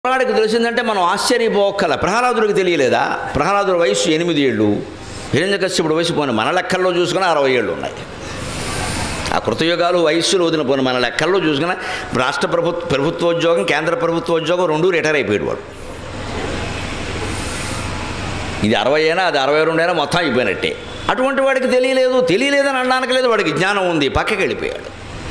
ప్రహ్లాడికి తెలిసిందంటే మనం ఆశ్చర్యపోక్కల ప్రహ్లాదుడికి తెలియలేదా ప్రహ్లాదుడి వయసు ఎనిమిది ఏళ్ళు హిరణ్యకశ్యపుడు వయసు పోయిన మన లెక్కల్లో చూసుకుని అరవై ఏళ్ళు ఉన్నాయి ఆ కృతయుగాలు వయస్సులు వదిలిన పోయిన మన లెక్కల్లో చూసుకుని రాష్ట్ర ప్రభుత్వ ప్రభుత్వోద్యోగం కేంద్ర ప్రభుత్వోద్యోగం రెండు రిటైర్ అయిపోయాడు వాడు ఇది అరవై అయినా అది అరవై రెండు అయినా మొత్తం అయిపోయినట్టే అటువంటి వాడికి తెలియలేదు తెలియలేదని అనడానికి లేదు వాడికి జ్ఞానం ఉంది పక్కకి వెళ్ళిపోయాడు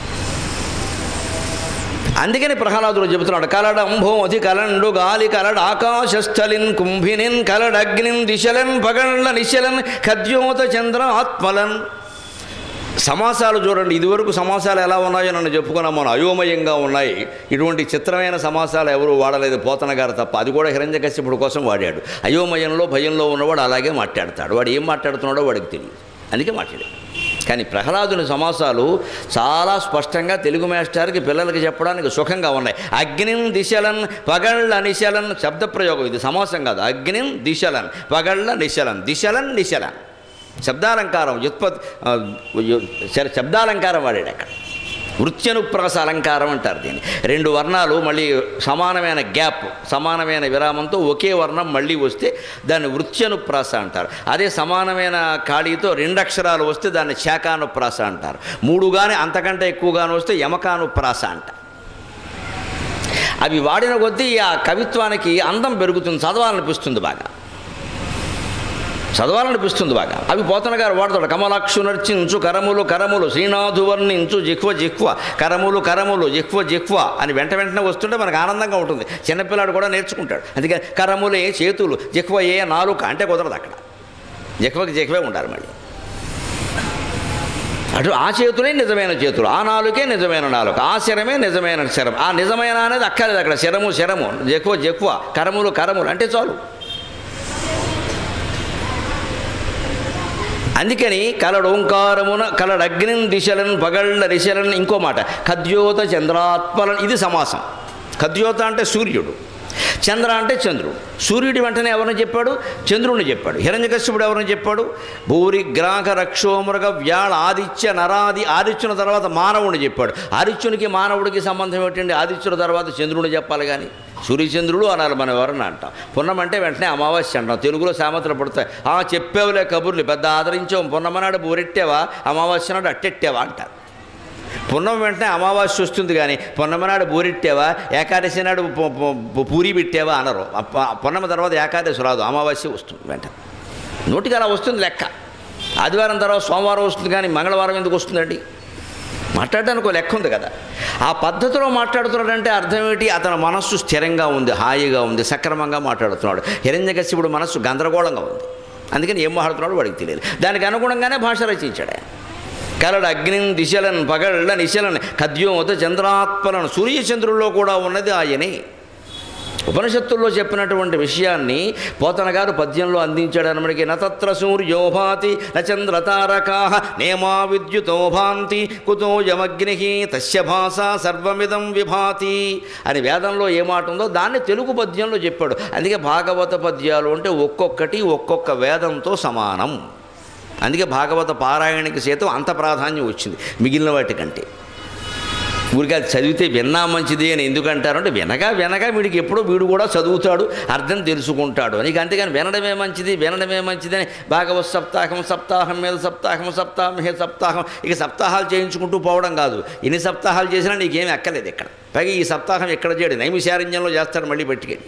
అందుకని ప్రహ్లాదుడు చెబుతున్నాడు కలడంభోతి కలండు గాలి కలడ్ ఆకాశస్థలిన్ కుంభినిన్ కలడగ్నిన్ దిశలన్ పగళ్ళ నిశలన్ ఖద్యోత చంద్ర ఆత్మలన్ సమాసాలు చూడండి ఇదివరకు సమాసాలు ఎలా ఉన్నాయో నన్ను చెప్పుకున్నాం మనం అయోమయంగా ఉన్నాయి ఇటువంటి చిత్రమైన సమాసాలు ఎవరు వాడలేదు పోతన గారు తప్ప అది కూడా హిరణ్యకశ్యపుడు కోసం వాడాడు అయోమయంలో భయంలో ఉన్నవాడు అలాగే మాట్లాడతాడు వాడు ఏం మాట్లాడుతున్నాడో వాడికి తెలియదు అందుకే మాట్లాడాడు కానీ ప్రహ్లాదుని సమాసాలు చాలా స్పష్టంగా తెలుగు మాస్టర్కి పిల్లలకి చెప్పడానికి సుఖంగా ఉన్నాయి అగ్నిన్ దిశలన్ పగళ్ళ నిశలన్ శబ్ద ప్రయోగం ఇది సమాసం కాదు అగ్నిన్ దిశలన్ పగళ్ళ నిశలన్ దిశలన్ నిశలన్ శబ్దాలంకారం వ్యుత్పత్తి ఆ, యు- శ- శబ్దాలంకారం వాడాడు అక్కడ వృత్యనుప్రాస అలంకారం అంటారు దీన్ని రెండు వర్ణాలు మళ్ళీ సమానమైన గ్యాప్ సమానమైన విరామంతో ఒకే వర్ణం మళ్ళీ వస్తే దాన్ని వృత్యనుప్రాస అంటారు అదే సమానమైన ఖాళీతో రెండు అక్షరాలు వస్తే దాన్ని శాఖానుప్రాస అంటారు మూడు కానీ అంతకంటే ఎక్కువగాను వస్తే యమకానుప్రాస అంటారు అవి వాడిన కొద్దీ ఆ కవిత్వానికి అందం పెరుగుతుంది చదవాలనిపిస్తుంది బాగా చదవాలనిపిస్తుంది బాగా అవి పోతన గారు వాడతాడు కమలాక్షు నర్చించు కరములు కరములు శ్రీనాథు వర్ణించు జిహ్వ జిహ్వ కరములు కరములు జిహ్వ జిహ్వ అని వెంట వెంటనే వస్తుంటే మనకు ఆనందంగా ఉంటుంది చిన్నపిల్లాడు కూడా నేర్చుకుంటాడు అందుకని కరములే చేతులు జిహ్వ ఏ నాలుక అంటే కుదరదు అక్కడ జిహ్వకి జిహ్వే ఉండాలి మళ్ళీ అటు ఆ చేతులే నిజమైన చేతులు ఆ నాలుకే నిజమైన నాలుక ఆ శరమే నిజమైన శరం ఆ నిజమైన అనేది అక్కర్లేదు అక్కడ శరము శరము జక్కువ జక్కువ కరములు కరములు అంటే చాలు అందుకని కలడోంకారమున కలడగ్నిన్ దిశలన్ పగళ్ళ దిశలన్ ఇంకో మాట ఖద్యోత చంద్రాత్మలన్ ఇది సమాసం ఖద్యోత అంటే సూర్యుడు చంద్ర అంటే చంద్రుడు సూర్యుడి వెంటనే ఎవరిని చెప్పాడు చంద్రుడిని చెప్పాడు హిరణ్యకశ్యపుడు ఎవరిని చెప్పాడు భూరి గ్రాహక రక్షోమృగ వ్యాళ ఆదిత్య నరాది ఆదిత్యుని తర్వాత మానవుడిని చెప్పాడు ఆదిత్యునికి మానవుడికి సంబంధం ఏమిటండి ఆదిత్యుల తర్వాత చంద్రుడిని చెప్పాలి కానీ సూర్యచంద్రుడు అనాలి మనం ఎవరన్నా అంటాం పున్నమంటే వెంటనే అమావాస్య అంటాం తెలుగులో సామెతలు పడతాయి ఆ చెప్పేవులే కబుర్లు పెద్ద ఆదరించాం పున్నమనాడు బూరెట్టావా అమావాస్య నాడు అట్టెట్టావా అంటారు పున్నం వెంటనే అమావాస్య వస్తుంది కానీ పున్నమనాడు బూరెట్టావా ఏకాదశి నాడు పు- పు- పూరి పెట్టావా అనరు అప్ప- పున్నమ తర్వాత ఏకాదశి రాదు అమావాస్య వస్తుంది వెంటనే నోటికి అలా వస్తుంది లెక్క ఆదివారం తర్వాత సోమవారం వస్తుంది కానీ మంగళవారం ఎందుకు వస్తుందండి మాట్లాడడానికి ఒక లెక్క ఉంది కదా ఆ పద్ధతిలో మాట్లాడుతున్నాడంటే అర్థం ఏంటి అతని మనస్సు స్థిరంగా ఉంది హాయిగా ఉంది సక్రమంగా మాట్లాడుతున్నాడు హిరణ్యకశిపుడు మనస్సు గందరగోళంగా ఉంది అందుకని ఏం మాట్లాడుతున్నాడో వాడికి తెలియదు దానికి అనుగుణంగానే భాష రచించాడు ఆయన కలడ అగ్నిన్ దిశలన్ పగళ్ళ నిశలన్ ఖద్యోత చంద్రాత్మలను సూర్యచంద్రుల్లో కూడా ఉన్నది ఆయనే ఉపనిషత్తుల్లో చెప్పినటువంటి విషయాన్ని పోతన గారు పద్యంలో అందించాడు అనమడికి నతత్ర సూర్యోభాతి నచంద్రతారకా నేమా విద్యుతో భాంతి కుతో యమగ్ని తస్య భాష సర్వమిదం విభాతి అని వేదంలో ఏ మాట ఉందో దాన్ని తెలుగు పద్యంలో చెప్పాడు అందుకే భాగవత పద్యాలు అంటే ఒక్కొక్కటి ఒక్కొక్క వేదంతో సమానం అందుకే భాగవత పారాయణకి సైతం అంత ప్రాధాన్యం వచ్చింది మిగిలిన వాటికంటే ఊరికి అది చదివితే విన్నా మంచిది అని ఎందుకంటారంటే వినగా వినగా వీడికి ఎప్పుడో వీడు కూడా చదువుతాడు అర్థం తెలుసుకుంటాడు అని ఇక అంతేగాని వినడమే మంచిది వినడమే మంచిది అని భాగవత సప్తాహం సప్తాహం మీద సప్తాహం సప్తాహం మీద సప్తాహం ఇక సప్తాహాలు చేయించుకుంటూ పోవడం కాదు ఎన్ని సప్తాహాలు చేసినా నీకేమీ ఎక్కలేదు ఇక్కడ పైగా ఈ సప్తాహం ఎక్కడ చేయడు నైమిషారణ్యంలో చేస్తాడు మళ్ళీ పట్టుకెళ్ళి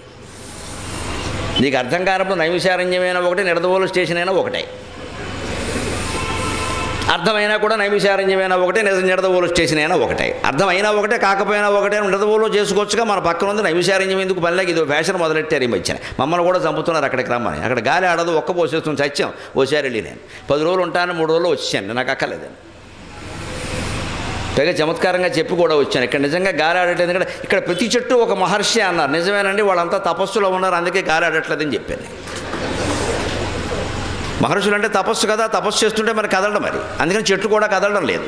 నీకు అర్థం కానప్పుడు నైమిషారణ్యమైనా ఒకటే నిడదవోలు స్టేషన్ అయినా ఒకటే అర్థమైనా కూడా నైమిషారణ్యమైనా ఒకటే నిజ నిడదవోలు స్టేషన్ అయినా ఒకటే అర్థమైనా ఒకటే కాకపోయినా ఒకటే నిడదవోలు చేసుకోవచ్చుగా మన పక్కన ఉంది నైమిషారణ్యం ఎందుకు పనిలేక ఇది ఫ్యాషన్ మొదలెట్టారు ఈ మధ్యన మమ్మల్ని కూడా చంపుతున్నారు అక్కడికి రమ్మని అక్కడ గాలి ఆడదు ఒక్క పోసేస్తుంది సత్యం ఓసారి వెళ్ళి నేను పది రోజులు ఉంటాను మూడు రోజులు వచ్చాను నాకు అక్కర్లేదండి పైగా చమత్కారంగా చెప్పి కూడా వచ్చాను ఇక్కడ నిజంగా గాలి ఆడట్లేదు ఎందుకంటే ఇక్కడ ప్రతి చెట్టు ఒక మహర్షి అన్నారు నిజమేనండి వాళ్ళంతా తపస్సులో ఉన్నారు అందుకే గాలి ఆడట్లేదని చెప్పాను మహర్షులు అంటే తపస్సు కదా తపస్సు చేస్తుంటే మరి కదలడం మరి అందుకని చెట్లు కూడా కదలడం లేదు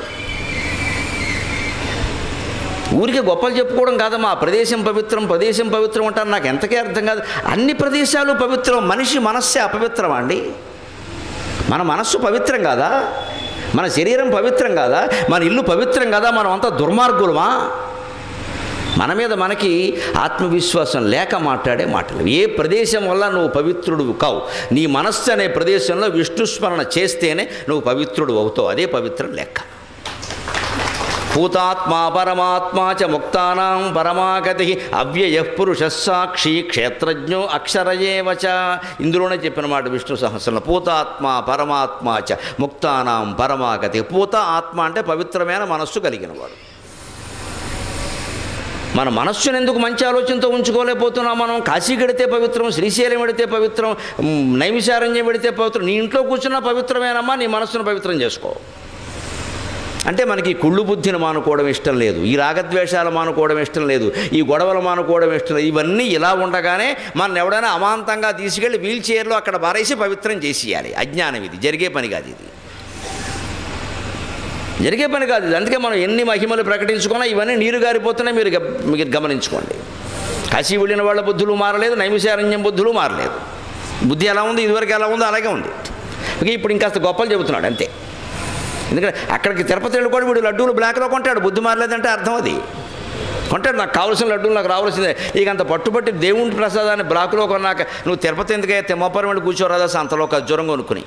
ఊరికి గొప్పలు చెప్పుకోవడం కాదమ్మా ఆ ప్రదేశం పవిత్రం ప్రదేశం పవిత్రం అంటారు నాకు ఎంతకే అర్థం కాదు అన్ని ప్రదేశాలు పవిత్రం మనిషి మనస్సే అపవిత్రమా అండి మన మనస్సు పవిత్రం కాదా మన శరీరం పవిత్రం కాదా మన ఇల్లు పవిత్రం కాదా మనం అంతా దుర్మార్గులమా మన మీద మనకి ఆత్మవిశ్వాసం లేక మాట్లాడే మాటలు ఏ ప్రదేశం వల్ల నువ్వు పవిత్రుడు కావు నీ మనస్సు అనే ప్రదేశంలో విష్ణుస్మరణ చేస్తేనే నువ్వు పవిత్రుడు అవుతావు అదే పవిత్రం లెక్క భూతాత్మా పరమాత్మా చ ముక్తానాం పరమాగతి అవ్యయ పురుష సాక్షి క్షేత్రజ్ఞో అక్షరయేవ చ ఇందులోనే చెప్పిన మాట విష్ణు సహస్రంలో పూతాత్మ పరమాత్మ చ ముక్తానాం పరమాగతి పూత ఆత్మ అంటే పవిత్రమైన మనస్సు కలిగిన వాడు మన మనస్సును ఎందుకు మంచి ఆలోచనతో ఉంచుకోలేకపోతున్నాం మనం కాశీ గడితే పవిత్రం శ్రీశైలం పెడితే పవిత్రం మ్, నైమిషారణ్యం పెడితే పవిత్రం నీ ఇంట్లో కూర్చున్న పవిత్రమేనమ్మా నీ మనస్సును పవిత్రం చేసుకో అంటే మనకి కుళ్ళు బుద్ధిని మానుకోవడం ఇష్టం లేదు ఈ రాగద్వేషాలు మానుకోవడం ఇష్టం లేదు ఈ గొడవలు మానుకోవడం ఇష్టం లేదు ఇవన్నీ ఇలా ఉండగానే మన ఎవడైనా అమాంతంగా తీసుకెళ్ళి వీల్ చైర్లో అక్కడ బారేసి పవిత్రం చేసేయాలి అజ్ఞానం ఇది జరిగే పని కాదు ఇది జరిగే పని కాదు ఇది అందుకే మనం ఎన్ని మహిమలు ప్రకటించుకున్నా ఇవన్నీ నీరు గారిపోతున్నాయి మీరు గ- మీరు గమనించుకోండి కాశీ వెళ్ళిన వాళ్ళ బుద్ధులు మారలేదు నైమిషారణ్యం బుద్ధులు మారలేదు బుద్ధి ఎలా ఉంది ఇదివరకు ఎలా ఉందో అలాగే ఉంది ఇక ఇప్పుడు ఇంకాస్త గొప్పలు చెబుతున్నాడు అంతే ఎందుకంటే అక్కడికి తిరుపతి వెళ్ళి కూడా వీడు లడ్డూలు బ్లాక్లో కొంటాడు బుద్ధి మారలేదంటే అర్థం అది కొంటాడు నాకు కావాల్సిన లడ్డూలు నాకు రావాల్సిందే ఇక అంత పట్టుబట్టి దేవుని ప్రసాదాన్ని బ్లాక్లో కొన్నాక నువ్వు తిరుపతి ఎందుకైతే తిమ్మపురం వెళ్ళి కూర్చోరాదా అంతలో ఖర్జూరం కొనుక్కుని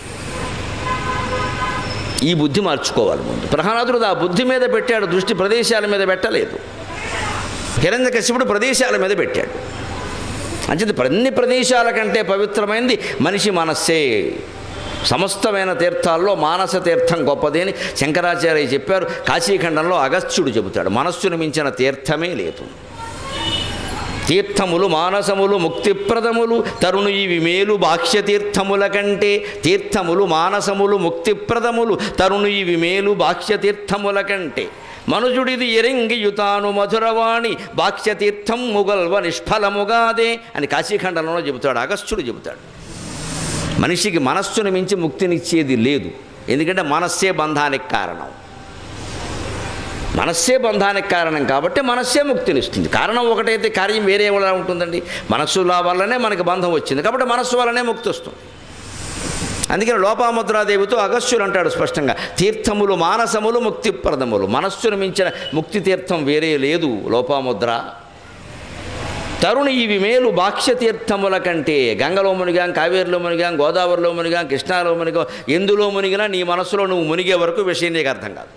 ఈ బుద్ధి మార్చుకోవాలి ముందు ప్రహ్లాదుడు ఆ బుద్ధి మీద పెట్టాడు దృష్టి ప్రదేశాల మీద పెట్టలేదు హిరణ్యకశిపుడు ప్రదేశాల మీద పెట్టాడు అంచేది అన్ని ప్రదేశాల కంటే పవిత్రమైనది మనిషి మనస్సే సమస్తమైన తీర్థాల్లో మానస తీర్థం గొప్పది అని శంకరాచార్య చెప్పారు కాశీఖండంలో అగస్త్యుడు చెబుతాడు మనస్సును మించిన తీర్థమే లేదు తీర్థములు మానసములు ముక్తిప్రదములు తరుణు ఇవి మేలు బాహ్య తీర్థముల కంటే తీర్థములు మానసములు ముక్తిప్రదములు తరుణు ఇవి మేలు బాహ్య తీర్థముల కంటే మనుజుడిది ఎరింగియుతాను మధురవాణి బాహ్య తీర్థం ముగల్వ నిష్ఫలముగాదే అని కాశీఖండంలో చెబుతాడు అగస్త్యుడు చెబుతాడు మనిషికి మనస్సును మించి ముక్తినిచ్చేది లేదు ఎందుకంటే మనస్సే బంధానికి కారణం మనస్సే బంధానికి కారణం కాబట్టి మనస్సే ముక్తినిస్తుంది కారణం ఒకటైతే కార్యం వేరే ఎలా ఉంటుందండి మనస్సుల వల్లనే మనకి బంధం వచ్చింది కాబట్టి మనస్సు వల్లనే ముక్తి వస్తుంది అందుకని లోపాముద్రాదేవితో అగస్త్యుడు అంటాడు స్పష్టంగా తీర్థములు మానసములు ముక్తిప్రదములు మనస్సును మించిన ముక్తి తీర్థం వేరే లేదు లోపాముద్ర తరుణి ఇవి మేలు బాక్ష్య తీర్థముల కంటే గంగలో మునిగాం కావేరిలో మునిగాం గోదావరిలో మునిగాం కృష్ణాలో మునిగాం ఎందులో మునిగినా నీ మనసులో నువ్వు మునిగే వరకు విషయం నీకు అర్థం కాదు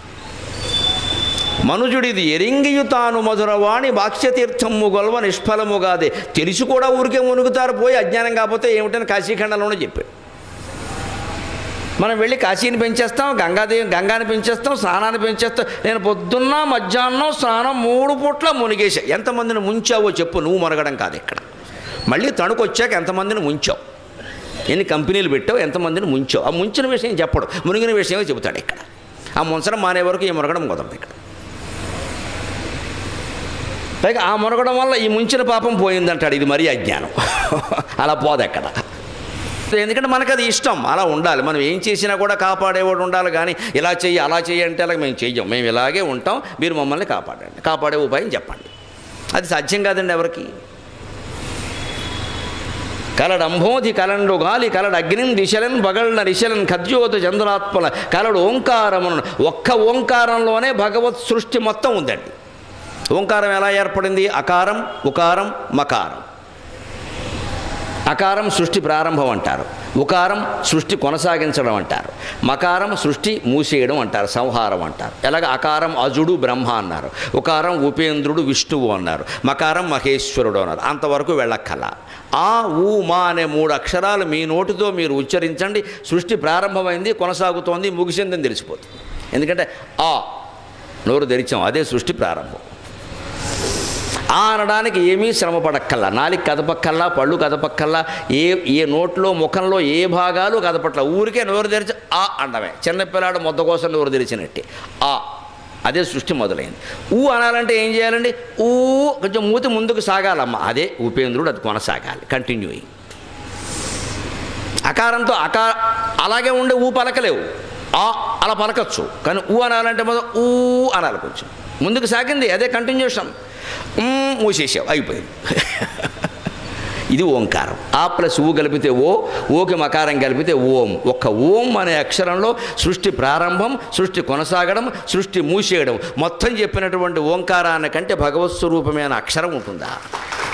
మనుజుడిది ఎరింగియు తాను మధురవాణి బాక్ష్యతీర్థము గొల్వ నిష్ఫలముగాదే తెలిసి కూడా ఊరికే మునుగుతారు పోయి అజ్ఞానం కాకపోతే ఏమిటని కాశీఖండంలోనే చెప్పాడు మనం వెళ్ళి కాశీని పెంచేస్తాం గంగాదేవి గంగాని పెంచేస్తాం స్నానాన్ని పెంచేస్తాం నేను పొద్దున్న మధ్యాహ్నం స్నానం మూడు పూట్ల మునిగేసా ఎంతమందిని ముంచావో చెప్పు నువ్వు మునగడం కాదు ఇక్కడ మళ్ళీ తణుకు వచ్చాక ఎంతమందిని ముంచావు ఎన్ని కంపెనీలు పెట్టావు ఎంతమందిని ముంచావు ఆ ముంచిన విషయం చెప్పడు మునిగిన విషయమే చెబుతాడు ఇక్కడ ఆ ముంచడం మానే వరకు ఈ మునగడం కుదరదు ఇక్కడ పైగా ఆ మునగడం వల్ల ఈ ముంచిన పాపం పోయిందంటాడు ఇది మరీ అజ్ఞానం అలా పోదు ఎక్కడ ఎందుకంటే మనకు అది ఇష్టం అలా ఉండాలి మనం ఏం చేసినా కూడా కాపాడేవాడు ఉండాలి కానీ ఇలా చెయ్యి అలా చెయ్యి అంటే అలా మేము చెయ్యం మేము ఇలాగే ఉంటాం మీరు మమ్మల్ని కాపాడండి కాపాడే ఉపాయం చెప్పండి అది సాధ్యం కాదండి ఎవరికి కలడంభోధి కలండు గాలి కలడు అగ్నిన్ దిశలన్ బగళ్ళ రిశలన్ ఖద్యోత చంద్రాత్మల కలడు ఓంకారమును ఒక్క ఓంకారంలోనే భగవత్ సృష్టి మొత్తం ఉందండి ఓంకారం ఎలా ఏర్పడింది అకారం ఉకారం మకారం అకారం సృష్టి ప్రారంభం అంటారు ఉకారం సృష్టి కొనసాగించడం అంటారు మకారం సృష్టి మూసేయడం అంటారు సంహారం అంటారు ఎలాగ అకారం అజుడు బ్రహ్మ అన్నారు ఉకారం ఉపేంద్రుడు విష్ణువు అన్నారు మకారం మహేశ్వరుడు అన్నారు అంతవరకు వెళ్ళక్కల ఆ ఊ మా అనే మూడు అక్షరాలు మీ నోటితో మీరు ఉచ్చరించండి సృష్టి ప్రారంభమైంది కొనసాగుతోంది ముగిసిందని తెలిసిపోతుంది ఎందుకంటే ఆ నోరు తెరిచాం అదే సృష్టి ప్రారంభం ఆ అనడానికి ఏమీ శ్రమ పడక్కల్లా నాలుగు కదపక్కల్లా పళ్ళు కదపక్కల్లా ఏ ఏ నోట్లో ముఖంలో ఏ భాగాలు కదపట్ల ఊరికే నోరు తెరిచి ఆ అండమే చిన్నపిల్లాడు మొద్ద కోసం నోరు తెరిచినట్టే ఆ అదే సృష్టి మొదలైంది ఊ అనాలంటే ఏం చేయాలండి ఊ కొంచెం మూతి ముందుకు సాగాలమ్మ అదే ఉపేంద్రుడు అది కొనసాగాలి కంటిన్యూయింగ్ అకారంతో అకా అలాగే ఉండే ఊ పలకలేవు ఆ అలా పలకచ్చు కానీ ఊ అనాలంటే మొదలు ఊ అనాలి కొంచెం ముందుకు సాగింది అదే కంటిన్యూషన్ మ్, మూసేసావు అయిపోయింది ఇది ఓంకారం ఆ ప్లస్ ఊ కలిపితే ఓ ఓకి మకారం కలిపితే ఓం ఒక్క ఓం అనే అక్షరంలో సృష్టి ప్రారంభం సృష్టి కొనసాగడం సృష్టి మూసేయడం మొత్తం చెప్పినటువంటి ఓంకారానికంటే భగవత్ స్వరూపమైన అక్షరం ఉంటుందా